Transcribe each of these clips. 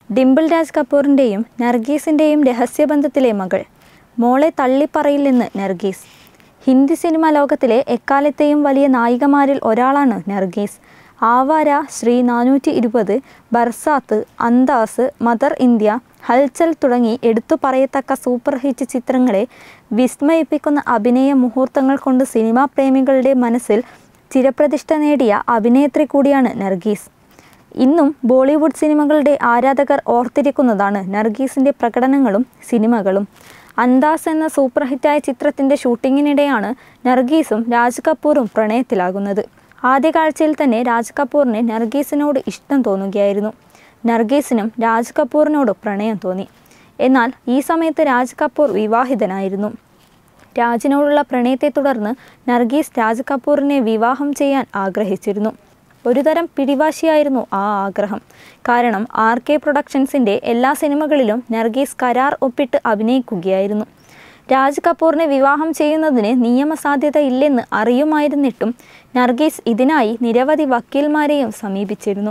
ഡിംപിൾ രാജ് കപൂറിൻ്റെയും നർഗീസിൻ്റെയും രഹസ്യബന്ധത്തിലെ മകൾ മോളെ തള്ളിപ്പറയില്ലെന്ന് നർഗീസ് ഹിന്ദി സിനിമാ ലോകത്തിലെ എക്കാലത്തെയും വലിയ നായികമാരിൽ ഒരാളാണ് നർഗീസ് ആവാര ശ്രീ നാനൂറ്റി ഇരുപത് ബർസാത്ത് അന്താസ് മദർ ഇന്ത്യ ഹൽചൽ തുടങ്ങി എടുത്തു പറയത്തക്ക സൂപ്പർ ഹിറ്റ് ചിത്രങ്ങളെ വിസ്മയിപ്പിക്കുന്ന അഭിനയ മുഹൂർത്തങ്ങൾ കൊണ്ട് സിനിമാ പ്രേമികളുടെ മനസ്സിൽ ചിരപ്രതിഷ്ഠ നേടിയ അഭിനേത്രി കൂടിയാണ് നർഗീസ് ഇന്നും ബോളിവുഡ് സിനിമകളുടെ ആരാധകർ ഓർത്തിരിക്കുന്നതാണ് നർഗീസിൻ്റെ പ്രകടനങ്ങളും സിനിമകളും അന്താസ് എന്ന സൂപ്പർ ഹിറ്റായ ചിത്രത്തിൻ്റെ ഷൂട്ടിങ്ങിനിടെയാണ് നർഗീസും രാജ് കപൂറും പ്രണയത്തിലാകുന്നത് ആദ്യ കാഴ്ചയിൽ തന്നെ രാജ് കപൂറിന് നർഗീസിനോട് ഇഷ്ടം തോന്നുകയായിരുന്നു നർഗീസിനും രാജ് കപൂറിനോട് പ്രണയം തോന്നി എന്നാൽ ഈ സമയത്ത് രാജ് കപൂർ വിവാഹിതനായിരുന്നു രാജിനോടുള്ള പ്രണയത്തെ തുടർന്ന് നർഗീസ് രാജ് കപൂറിനെ വിവാഹം ചെയ്യാൻ ആഗ്രഹിച്ചിരുന്നു ഒരുതരം പിടിവാശിയായിരുന്നു ആ ആഗ്രഹം കാരണം ആർ കെ പ്രൊഡക്ഷൻസിൻ്റെ എല്ലാ സിനിമകളിലും നർഗീസ് കരാർ ഒപ്പിട്ട് അഭിനയിക്കുകയായിരുന്നു രാജ് കപൂറിനെ വിവാഹം ചെയ്യുന്നതിന് നിയമസാധ്യത ഇല്ലെന്ന് അറിയുമായിരുന്നിട്ടും നർഗീസ് ഇതിനായി നിരവധി വക്കീൽമാരെയും സമീപിച്ചിരുന്നു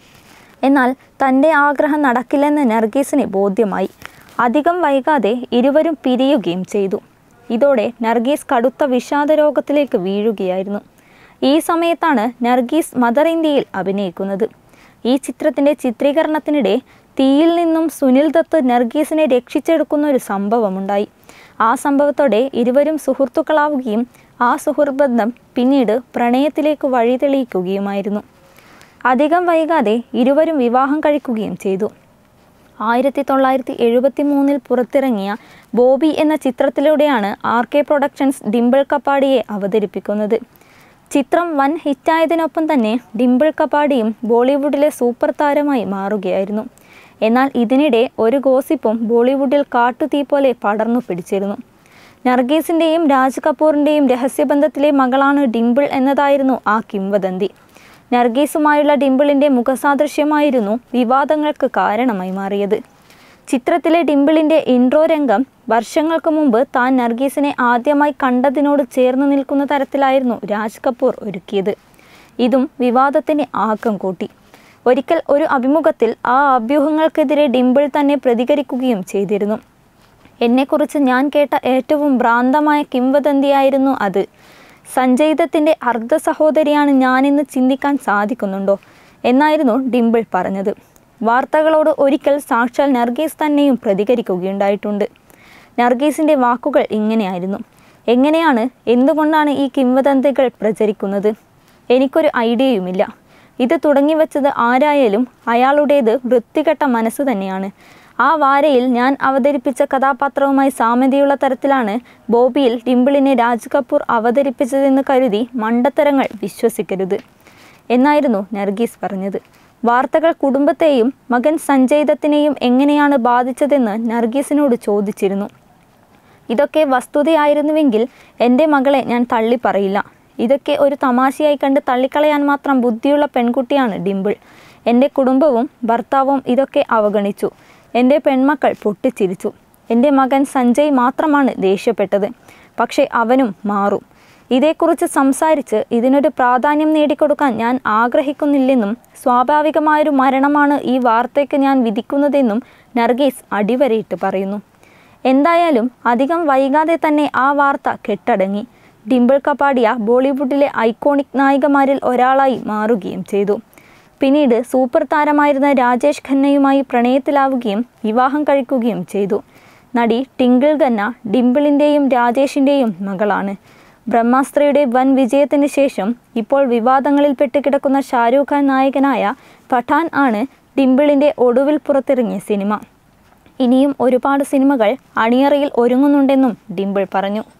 എന്നാൽ തൻ്റെ ആഗ്രഹം നടക്കില്ലെന്ന് നർഗീസിന് ബോധ്യമായി അധികം വൈകാതെ ഇരുവരും പിരിയുകയും ചെയ്തു ഇതോടെ നർഗീസ് കടുത്ത വിഷാദ രോഗത്തിലേക്ക് വീഴുകയായിരുന്നു ഈ സമയത്താണ് നർഗീസ് മദർ ഇന്ത്യയിൽ അഭിനയിക്കുന്നത് ഈ ചിത്രത്തിൻ്റെ ചിത്രീകരണത്തിനിടെ തീയിൽ നിന്നും സുനിൽ ദത്ത് നർഗീസിനെ രക്ഷിച്ചെടുക്കുന്ന ഒരു സംഭവമുണ്ടായി ആ സംഭവത്തോടെ ഇരുവരും സുഹൃത്തുക്കളാവുകയും ആ സുഹൃത്ബന്ധം പിന്നീട് പ്രണയത്തിലേക്ക് വഴിതെളിയിക്കുകയുമായിരുന്നു അധികം വൈകാതെ ഇരുവരും വിവാഹം കഴിക്കുകയും ചെയ്തു ആയിരത്തി തൊള്ളായിരത്തി എഴുപത്തി മൂന്നിൽ പുറത്തിറങ്ങിയ ബോബി എന്ന ചിത്രത്തിലൂടെയാണ് ആർ കെ പ്രൊഡക്ഷൻസ് ഡിംപിൾ കപ്പാടിയെ അവതരിപ്പിക്കുന്നത് ചിത്രം വൻ ഹിറ്റായതിനൊപ്പം തന്നെ ഡിംപിൾ കപ്പാടിയും ബോളിവുഡിലെ സൂപ്പർ താരമായി മാറുകയായിരുന്നു എന്നാൽ ഇതിനിടെ ഒരു ഗോസിപ്പും ബോളിവുഡിൽ കാട്ടുതീ പോലെ പടർന്നു പിടിച്ചിരുന്നു നർഗീസിൻ്റെയും രാജ് കപൂറിൻ്റെയും രഹസ്യബന്ധത്തിലെ മകളാണ് ഡിംപിൾ എന്നതായിരുന്നു ആ കിംവദന്തി നർഗീസുമായുള്ള ഡിംപിളിൻ്റെ മുഖസാദൃശ്യമായിരുന്നു വിവാദങ്ങൾക്ക് കാരണമായി മാറിയത് ചിത്രത്തിലെ ഡിംപിളിൻ്റെ ഇൻട്രോ രംഗം വർഷങ്ങൾക്ക് മുമ്പ് താൻ നർഗീസിനെ ആദ്യമായി കണ്ടതിനോട് ചേർന്ന് നിൽക്കുന്ന തരത്തിലായിരുന്നു രാജ് കപൂർ ഒരുക്കിയത് ഇതും വിവാദത്തിന് ആക്കം കൂട്ടി ഒരിക്കൽ ഒരു അഭിമുഖത്തിൽ ആ അഭ്യൂഹങ്ങൾക്കെതിരെ ഡിംപിൾ തന്നെ പ്രതികരിക്കുകയും ചെയ്തിരുന്നു എന്നെക്കുറിച്ച് ഞാൻ കേട്ട ഏറ്റവും ഭ്രാന്തമായ കിംവദന്തിയായിരുന്നു അത് സഞ്ജയ് ദത്തിൻ്റെ അർദ്ധ സഹോദരിയാണ് ഞാനെന്ന് ചിന്തിക്കാൻ സാധിക്കുന്നുണ്ടോ എന്നായിരുന്നു ഡിംപിൾ പറഞ്ഞത് വാർത്തകളോട് ഒരിക്കൽ സാക്ഷാൽ നർഗീസ് തന്നെയും പ്രതികരിക്കുകയുണ്ടായിട്ടുണ്ട് നർഗീസിൻ്റെ വാക്കുകൾ ഇങ്ങനെയായിരുന്നു എങ്ങനെയാണ് എന്തുകൊണ്ടാണ് ഈ കിംവദന്തികൾ പ്രചരിക്കുന്നത് എനിക്കൊരു ഐഡിയയുമില്ല ഇത് തുടങ്ങിവെച്ചത് ആരായാലും അയാളുടേത് വൃത്തികെട്ട മനസ്സ് തന്നെയാണ് ആ വാരയിൽ ഞാൻ അവതരിപ്പിച്ച കഥാപാത്രവുമായി സാമ്യതയുള്ള തരത്തിലാണ് ബോബിയിൽ ഡിംപിളിനെ രാജ് കപൂർ അവതരിപ്പിച്ചതെന്ന് കരുതി മണ്ടത്തരങ്ങൾ വിശ്വസിക്കരുത് എന്നായിരുന്നു നർഗീസ് പറഞ്ഞത് വാർത്തകൾ കുടുംബത്തെയും മകൻ സഞ്ജയ് ദത്തിനെയും എങ്ങനെയാണ് ബാധിച്ചതെന്ന് നർഗീസിനോട് ചോദിച്ചിരുന്നു ഇതൊക്കെ വസ്തുതയായിരുന്നുവെങ്കിൽ എൻ്റെ മകളെ ഞാൻ തള്ളി പറയില്ല ഇതൊക്കെ ഒരു തമാശയായി കണ്ട് തള്ളിക്കളയാൻ മാത്രം ബുദ്ധിയുള്ള പെൺകുട്ടിയാണ് ഡിംപിൾ എൻ്റെ കുടുംബവും ഭർത്താവും ഇതൊക്കെ അവഗണിച്ചു എൻ്റെ പെൺമക്കൾ പൊട്ടിച്ചിരിച്ചു എൻ്റെ മകൻ സഞ്ജയ് മാത്രമാണ് ദേഷ്യപ്പെട്ടത് പക്ഷേ അവനും മാറും ഇതേക്കുറിച്ച് സംസാരിച്ച് ഇതിനൊരു പ്രാധാന്യം നേടിക്കൊടുക്കാൻ ഞാൻ ആഗ്രഹിക്കുന്നില്ലെന്നും സ്വാഭാവികമായൊരു മരണമാണ് ഈ വാർത്തയ്ക്ക് ഞാൻ വിധിക്കുന്നതെന്നും നർഗീസ് അടിവരയിട്ട് പറയുന്നു എന്തായാലും അധികം വൈകാതെ തന്നെ ആ വാർത്ത കെട്ടടങ്ങി ഡിംപിൾ കപ്പാടിയ ബോളിവുഡിലെ ഐക്കോണിക് നായികമാരിൽ ഒരാളായി മാറുകയും ചെയ്തു പിന്നീട് സൂപ്പർ താരമായിരുന്ന രാജേഷ് ഖന്നയുമായി പ്രണയത്തിലാവുകയും വിവാഹം കഴിക്കുകയും ചെയ്തു നടി ടിങ്കിൾ ഖന്ന ഡിംപിളിൻ്റെയും രാജേഷിൻ്റെയും മകളാണ് ബ്രഹ്മാസ്ത്രയുടെ വൻ വിജയത്തിന് ശേഷം ഇപ്പോൾ വിവാദങ്ങളിൽപ്പെട്ട് കിടക്കുന്ന ഷാരൂഖ് ഖാൻ നായകനായ പഠാൻ ആണ് ഡിംപിളിൻ്റെ ഒടുവിൽ പുറത്തിറങ്ങിയ സിനിമ ഇനിയും ഒരുപാട് സിനിമകൾ അണിയറയിൽ ഒരുങ്ങുന്നുണ്ടെന്നും ഡിംപിൾ പറഞ്ഞു